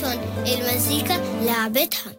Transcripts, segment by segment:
كرتون المزيكا لعبتها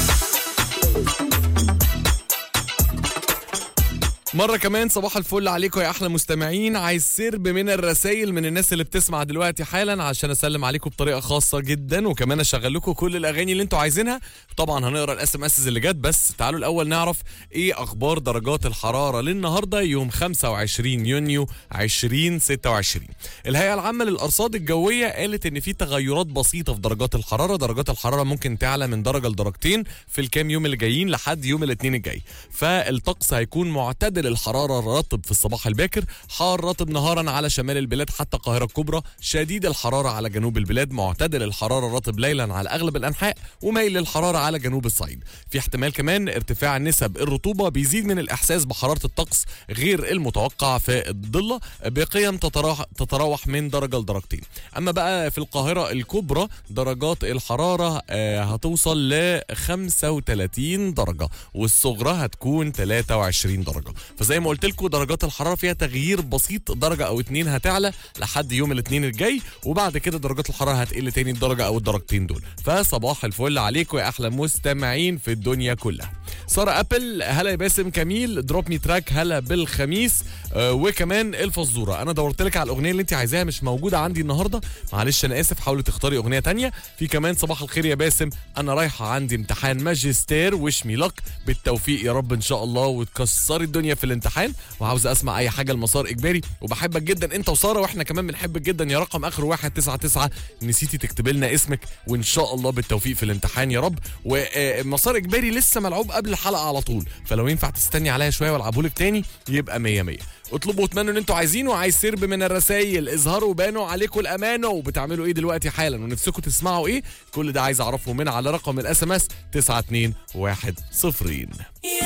مرة كمان صباح الفل عليكم يا أحلى مستمعين عايز سرب من الرسايل من الناس اللي بتسمع دلوقتي حالا عشان أسلم عليكم بطريقة خاصة جدا وكمان أشغل لكم كل الأغاني اللي أنتوا عايزينها طبعا هنقرا الاس ام اس اللي جت بس تعالوا الأول نعرف إيه أخبار درجات الحرارة للنهاردة يوم 25 يونيو 2026 الهيئة العامة للأرصاد الجوية قالت إن في تغيرات بسيطة في درجات الحرارة درجات الحرارة ممكن تعلى من درجة لدرجتين في الكام يوم اللي جايين لحد يوم الاثنين الجاي فالطقس هيكون معتدل الحرارة الرطب في الصباح الباكر حار رطب نهارا على شمال البلاد حتى القاهرة الكبرى شديد الحرارة على جنوب البلاد معتدل الحرارة الرطب ليلا على أغلب الأنحاء وميل للحرارة على جنوب الصعيد في احتمال كمان ارتفاع نسب الرطوبة بيزيد من الإحساس بحرارة الطقس غير المتوقع في الضلة بقيم تتراوح, تتراوح من درجة لدرجتين أما بقى في القاهرة الكبرى درجات الحرارة آه، هتوصل ل 35 درجة والصغرى هتكون 23 درجة فزي ما قلت لكم درجات الحرارة فيها تغيير بسيط درجة أو اتنين هتعلى لحد يوم الاثنين الجاي وبعد كده درجات الحرارة هتقل تاني الدرجة أو الدرجتين دول فصباح الفل عليكم يا أحلى مستمعين في الدنيا كلها سارة أبل هلا يا باسم كميل دروب مي تراك هلا بالخميس آه وكمان الفزورة أنا دورت لك على الأغنية اللي أنت عايزاها مش موجودة عندي النهاردة معلش أنا آسف حاولي تختاري أغنية تانية في كمان صباح الخير يا باسم أنا رايحة عندي امتحان ماجستير وش مي لك بالتوفيق يا رب إن شاء الله وتكسري الدنيا في الامتحان وعاوز أسمع أي حاجة المسار إجباري وبحبك جدا أنت وسارة وإحنا كمان بنحبك جدا يا رقم آخر 199 نسيتي تكتبي لنا اسمك وإن شاء الله بالتوفيق في الامتحان يا رب ومسار إجباري لسه ملعوب قبل الحلقة على طول فلو ينفع تستني عليا شوية والعبهولك تاني يبقى 100 100 اطلبوا واتمنوا اللي انتوا عايزينه وعايز سرب من الرسايل اظهروا وبانوا عليكم الامانه وبتعملوا ايه دلوقتي حالا ونفسكم تسمعوا ايه كل ده عايز اعرفه من على رقم الاس ام اس 921 صفرين